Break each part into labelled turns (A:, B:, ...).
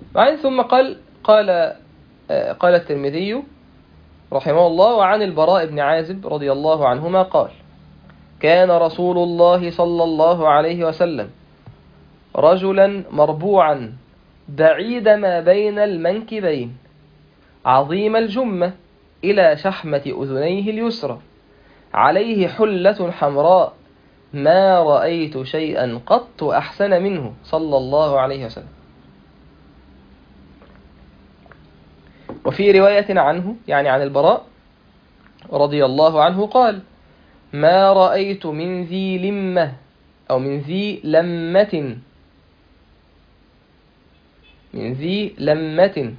A: بعدين ثم قال قال آه، قال الترمذي رحمه الله وعن البراء بن عازب رضي الله عنهما قال كان رسول الله صلى الله عليه وسلم رجلا مربوعا بعيد ما بين المنكبين عظيم الجمة إلى شحمة أذنيه اليسرى عليه حلة حمراء ما رأيت شيئا قط أحسن منه صلى الله عليه وسلم وفي رواية عنه يعني عن البراء رضي الله عنه قال ما رأيت من ذي لمة أو من ذي لمة من ذي لمة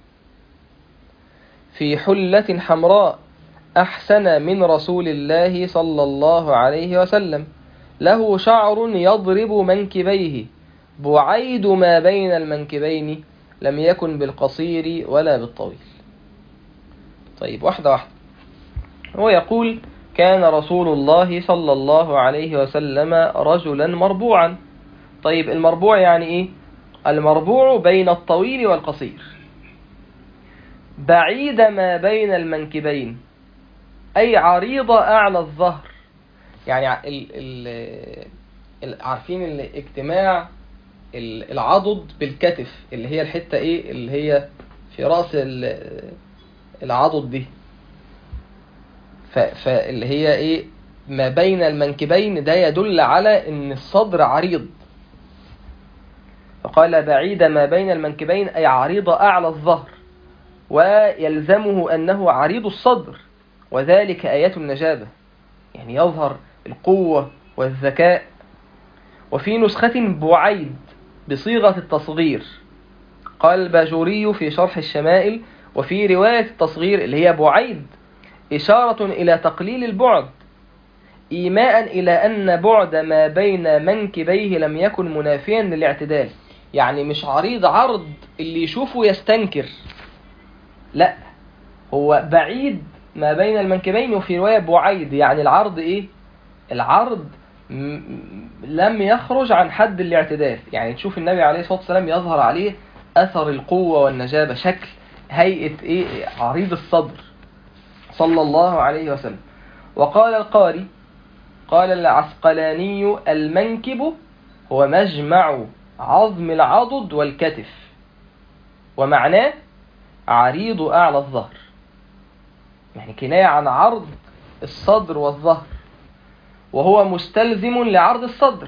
A: في حلة حمراء أحسن من رسول الله صلى الله عليه وسلم له شعر يضرب منكبيه بعيد ما بين المنكبين لم يكن بالقصير ولا بالطويل طيب واحدة واحدة هو يقول كان رسول الله صلى الله عليه وسلم رجلا مربوعا طيب المربوع يعني ايه المربوع بين الطويل والقصير بعيد ما بين المنكبين أي عريضة أعلى الظهر يعني ال ال ال عارفين الاجتماع العضد بالكتف اللي هي الحتة ايه اللي هي في رأس العضد دي فاللي هي ايه ما بين المنكبين ده يدل على ان الصدر عريض فقال بعيد ما بين المنكبين أي عريضة أعلى الظهر ويلزمه أنه عريض الصدر وذلك آيات النجابة يعني يظهر القوة والذكاء وفي نسخة بعيد بصيغة التصغير قال الباجوري في شرح الشمائل وفي رواية التصغير اللي هي بعيد إشارة إلى تقليل البعد إيماء إلى أن بعد ما بين منكبيه لم يكن منافيا للاعتدال يعني مش عريض عرض اللي يشوفه يستنكر لا هو بعيد ما بين المنكبين وفي رواية بعيد يعني العرض ايه العرض لم يخرج عن حد الاعتدال يعني تشوف النبي عليه الصلاة والسلام يظهر عليه أثر القوة والنجابة شكل هيئة ايه عريض الصدر صلى الله عليه وسلم وقال القاري قال العسقلاني المنكب هو مجمع عظم العضد والكتف ومعناه عريض أعلى الظهر يعني كناية عن عرض الصدر والظهر وهو مستلزم لعرض الصدر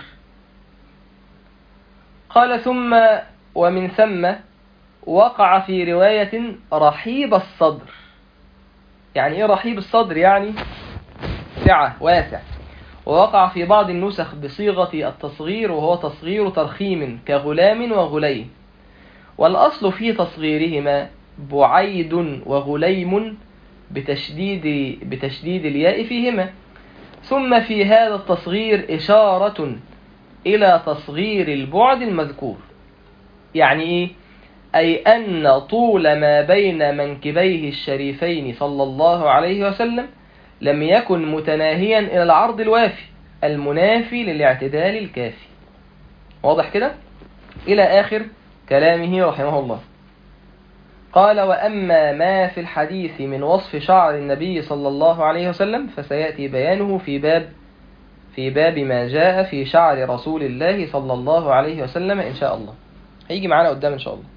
A: قال ثم ومن ثم وقع في رواية رحيب الصدر يعني ايه رحيب الصدر يعني سعة واسع ووقع في بعض النسخ بصيغة التصغير وهو تصغير ترخيم كغلام وغليم والأصل في تصغيرهما بعيد وغليم بتشديد, بتشديد الياء فيهما ثم في هذا التصغير إشارة إلى تصغير البعد المذكور يعني إيه؟ أي أن طول ما بين منكبيه الشريفين صلى الله عليه وسلم لم يكن متناهيا إلى العرض الوافي المنافي للاعتدال الكافي واضح كده إلى آخر كلامه رحمه الله قال وأما ما في الحديث من وصف شعر النبي صلى الله عليه وسلم فسيأتي بيانه في باب في باب ما جاء في شعر رسول الله صلى الله عليه وسلم إن شاء الله هيجي معانا قدام إن شاء الله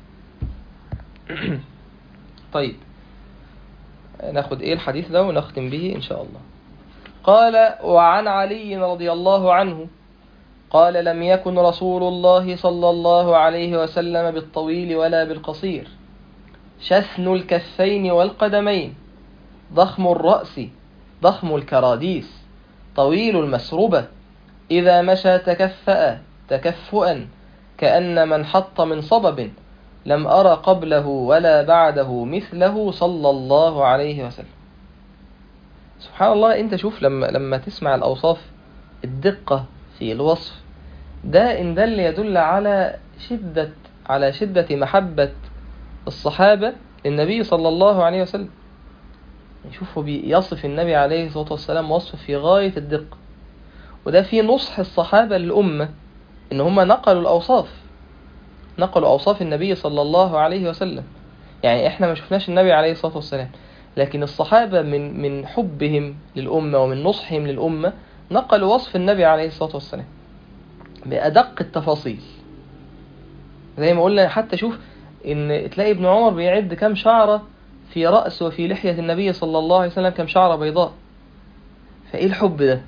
A: طيب ناخد ايه الحديث ده ونختم به ان شاء الله قال وعن علي رضي الله عنه قال لم يكن رسول الله صلى الله عليه وسلم بالطويل ولا بالقصير شثن الكفين والقدمين ضخم الرأس ضخم الكراديس طويل المسربة إذا مشى تكفأ تكفؤا كأن من حط من صبب لم أرى قبله ولا بعده مثله صلى الله عليه وسلم سبحان الله انت شوف لما لما تسمع الأوصاف الدقة في الوصف ده إن دل يدل على شدة على شدة محبة الصحابة للنبي صلى الله عليه وسلم شوفوا بيصف النبي عليه الصلاة والسلام وصف في غاية الدقة وده في نصح الصحابة للأمة إن هم نقلوا الأوصاف نقلوا أوصاف النبي صلى الله عليه وسلم يعني احنا ما شفناش النبي عليه الصلاة والسلام لكن الصحابة من من حبهم للأمة ومن نصحهم للأمة نقلوا وصف النبي عليه الصلاة والسلام بأدق التفاصيل زي ما قلنا حتى شوف ان تلاقي ابن عمر بيعد كم شعرة في رأس وفي لحية النبي صلى الله عليه وسلم كم شعرة بيضاء فايه الحب ده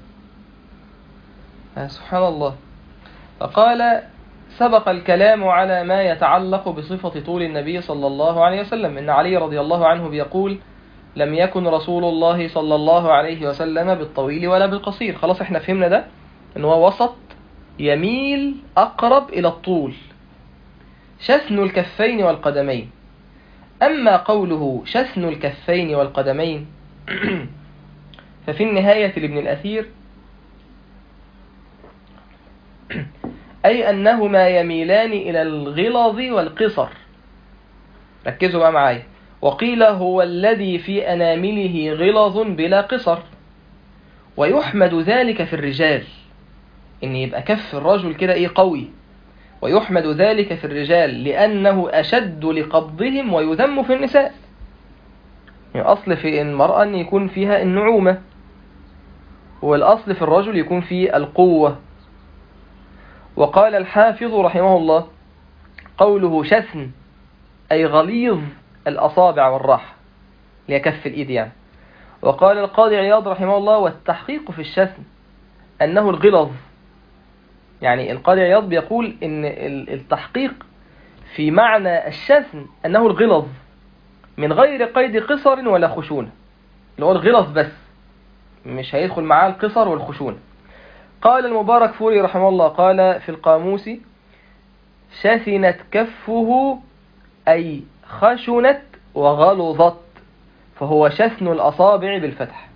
A: سبحان الله فقال سبق الكلام على ما يتعلق بصفة طول النبي صلى الله عليه وسلم إن علي رضي الله عنه بيقول لم يكن رسول الله صلى الله عليه وسلم بالطويل ولا بالقصير خلاص احنا فهمنا ده ان هو وسط يميل أقرب إلى الطول شثن الكفين والقدمين أما قوله شثن الكفين والقدمين ففي النهاية لابن الأثير أي أنهما يميلان إلى الغلظ والقصر ركزوا بقى معايا وقيل هو الذي في أنامله غلظ بلا قصر ويحمد ذلك في الرجال إن يبقى كف الرجل كده إيه قوي ويحمد ذلك في الرجال لأنه أشد لقبضهم ويذم في النساء يعني أصل في المرأة أن يكون فيها النعومة والأصل في الرجل يكون فيه القوة وقال الحافظ رحمه الله قوله شثن أي غليظ الأصابع والراحة ليكف الإيد يعني وقال القاضي عياض رحمه الله والتحقيق في الشثن أنه الغلظ يعني القاضي عياض بيقول إن التحقيق في معنى الشثن أنه الغلظ من غير قيد قصر ولا خشونة اللي هو الغلظ بس مش هيدخل معاه القصر والخشونة قال المبارك فوري رحمه الله قال في القاموس شثنت كفه أي خشنت وغلظت فهو شثن الأصابع بالفتح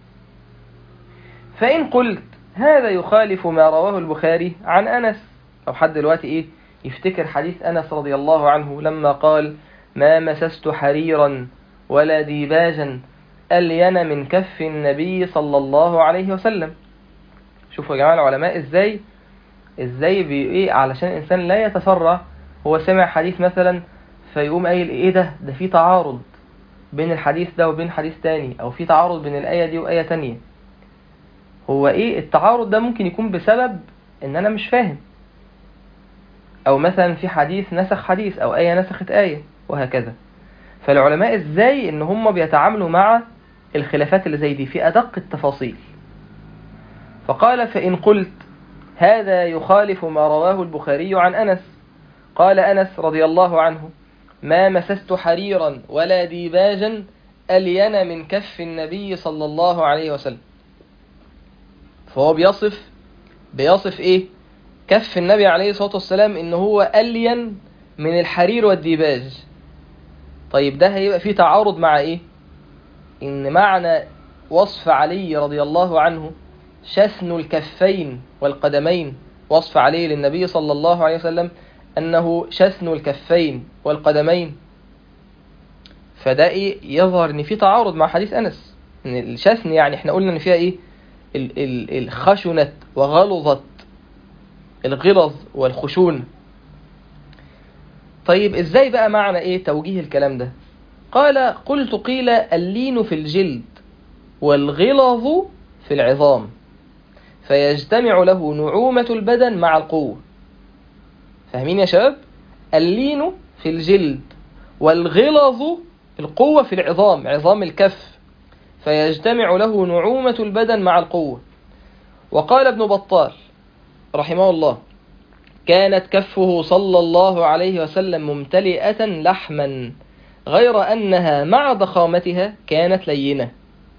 A: فإن قلت هذا يخالف ما رواه البخاري عن أنس أو حد دلوقتي إيه يفتكر حديث أنس رضي الله عنه لما قال ما مسست حريرا ولا ديباجا ألين من كف النبي صلى الله عليه وسلم شوفوا يا جماعة العلماء ازاي ازاي بي ايه علشان الانسان لا يتسرع هو سمع حديث مثلا فيقوم قايل ايه ده ده في تعارض بين الحديث ده وبين حديث تاني او في تعارض بين الآية دي وآية تانية هو ايه التعارض ده ممكن يكون بسبب ان انا مش فاهم او مثلا في حديث نسخ حديث او آية نسخت آية وهكذا فالعلماء ازاي ان هم بيتعاملوا مع الخلافات اللي زي دي في ادق التفاصيل فقال فإن قلت هذا يخالف ما رواه البخاري عن أنس قال أنس رضي الله عنه ما مسست حريرا ولا ديباجا ألين من كف النبي صلى الله عليه وسلم فهو بيصف بيصف إيه كف النبي عليه الصلاة والسلام إن هو ألين من الحرير والديباج طيب ده هيبقى فيه تعارض مع إيه إن معنى وصف علي رضي الله عنه شثن الكفين والقدمين وصف عليه للنبي صلى الله عليه وسلم أنه شثن الكفين والقدمين فده إيه يظهر إن في تعارض مع حديث أنس إن الشثن يعني إحنا قلنا إن فيها إيه ال ال الخشنت وغلظت الغلظ والخشون طيب إزاي بقى معنى إيه توجيه الكلام ده قال قلت قيل اللين في الجلد والغلظ في العظام فيجتمع له نعومة البدن مع القوة فاهمين يا شباب اللين في الجلد والغلظ القوة في العظام عظام الكف فيجتمع له نعومة البدن مع القوة وقال ابن بطال رحمه الله كانت كفه صلى الله عليه وسلم ممتلئة لحما غير أنها مع ضخامتها كانت لينة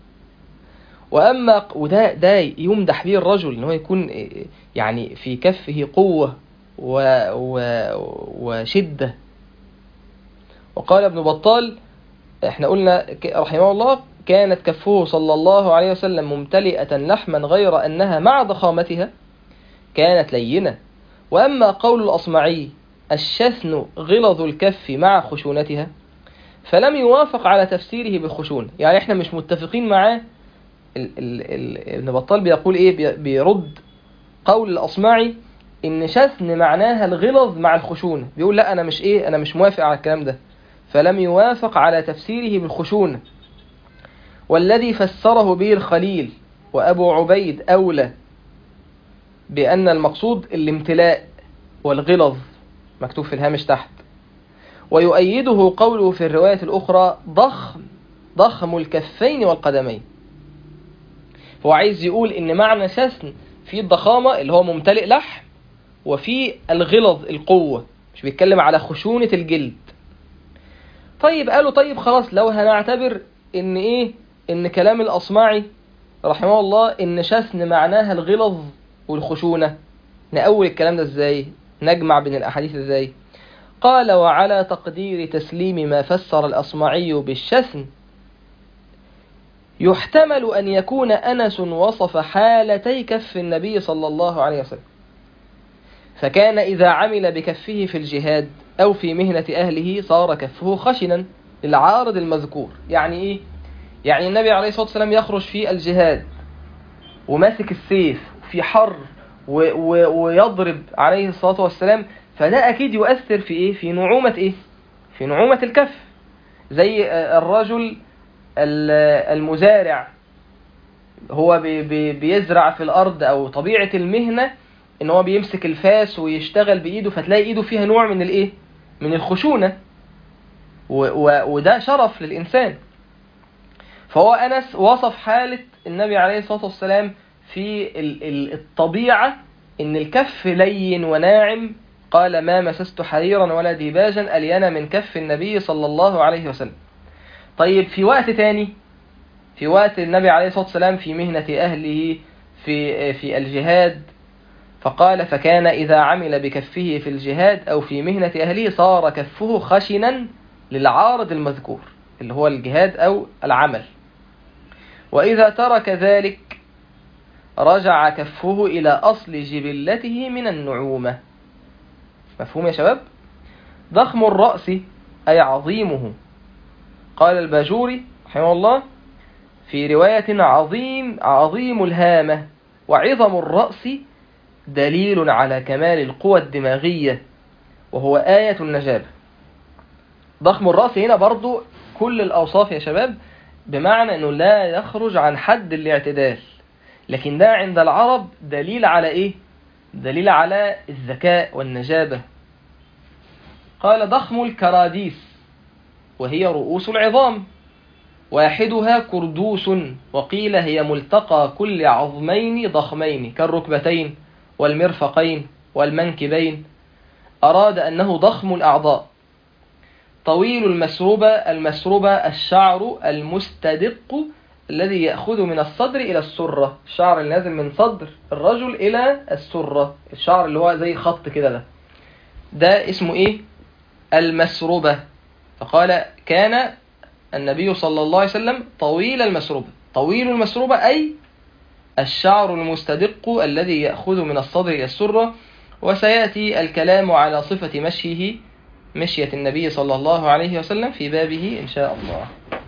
A: وأما وده ده يمدح به الرجل ان هو يكون يعني في كفه قوة و و وشدة وقال ابن بطال احنا قلنا رحمه الله كانت كفه صلى الله عليه وسلم ممتلئة لحما غير أنها مع ضخامتها كانت لينة وأما قول الأصمعي الشثن غلظ الكف مع خشونتها فلم يوافق على تفسيره بالخشونة يعني احنا مش متفقين معاه ابن بطال بيقول ايه بيرد قول الأصمعي ان شسن معناها الغلظ مع الخشونة بيقول لا انا مش ايه انا مش موافق على الكلام ده فلم يوافق على تفسيره بالخشونة والذي فسره به الخليل وأبو عبيد أولى بأن المقصود الامتلاء والغلظ مكتوب في الهامش تحت ويؤيده قوله في الرواية الأخرى ضخم ضخم الكفين والقدمين هو عايز يقول إن معنى شسن في الضخامة اللي هو ممتلئ لحم وفي الغلظ القوة مش بيتكلم على خشونة الجلد طيب قالوا طيب خلاص لو هنعتبر ان ايه ان كلام الاصمعي رحمه الله ان شسن معناها الغلظ والخشونة نأول الكلام ده ازاي نجمع بين الاحاديث ازاي قال وعلى تقدير تسليم ما فسر الاصمعي بالشسن يحتمل ان يكون انس وصف حالتي كف النبي صلى الله عليه وسلم فكان إذا عمل بكفه في الجهاد أو في مهنة أهله صار كفه خشنا للعارض المذكور يعني إيه؟ يعني النبي عليه الصلاة والسلام يخرج في الجهاد وماسك السيف في حر و و ويضرب عليه الصلاة والسلام فده أكيد يؤثر في إيه؟ في نعومة إيه؟ في نعومة الكف زي الرجل المزارع هو بي بي بيزرع في الأرض أو طبيعة المهنة ان هو بيمسك الفاس ويشتغل بايده فتلاقي ايده فيها نوع من الايه من الخشونه و و وده شرف للانسان فهو انس وصف حاله النبي عليه الصلاه والسلام في ال ال الطبيعه ان الكف لين وناعم قال ما مسست حريرا ولا ديباجا الين من كف النبي صلى الله عليه وسلم طيب في وقت تاني في وقت النبي عليه الصلاه والسلام في مهنه اهله في في الجهاد فقال فكان إذا عمل بكفه في الجهاد أو في مهنة أهله صار كفه خشنا للعارض المذكور اللي هو الجهاد أو العمل وإذا ترك ذلك رجع كفه إلى أصل جبلته من النعومة مفهوم يا شباب؟ ضخم الرأس أي عظيمه قال الباجوري رحمه الله في رواية عظيم عظيم الهامة وعظم الرأس دليل على كمال القوى الدماغية وهو آية النجابة ضخم الرأس هنا برضو كل الأوصاف يا شباب بمعنى أنه لا يخرج عن حد الاعتدال لكن ده عند العرب دليل على إيه؟ دليل على الذكاء والنجابة قال ضخم الكراديس وهي رؤوس العظام واحدها كردوس وقيل هي ملتقى كل عظمين ضخمين كالركبتين والمرفقين والمنكبين أراد أنه ضخم الأعضاء طويل المسروبة المسروبة الشعر المستدق الذي يأخذ من الصدر إلى السرة الشعر اللي نازل من صدر الرجل إلى السرة الشعر اللي هو زي خط كده ده ده اسمه إيه المسروبة فقال كان النبي صلى الله عليه وسلم طويل المسروبة طويل المسروبة أي الشعر المستدق الذي يأخذ من الصدر إلى السرة وسيأتي الكلام على صفة مشيه مشية النبي صلى الله عليه وسلم في بابه إن شاء الله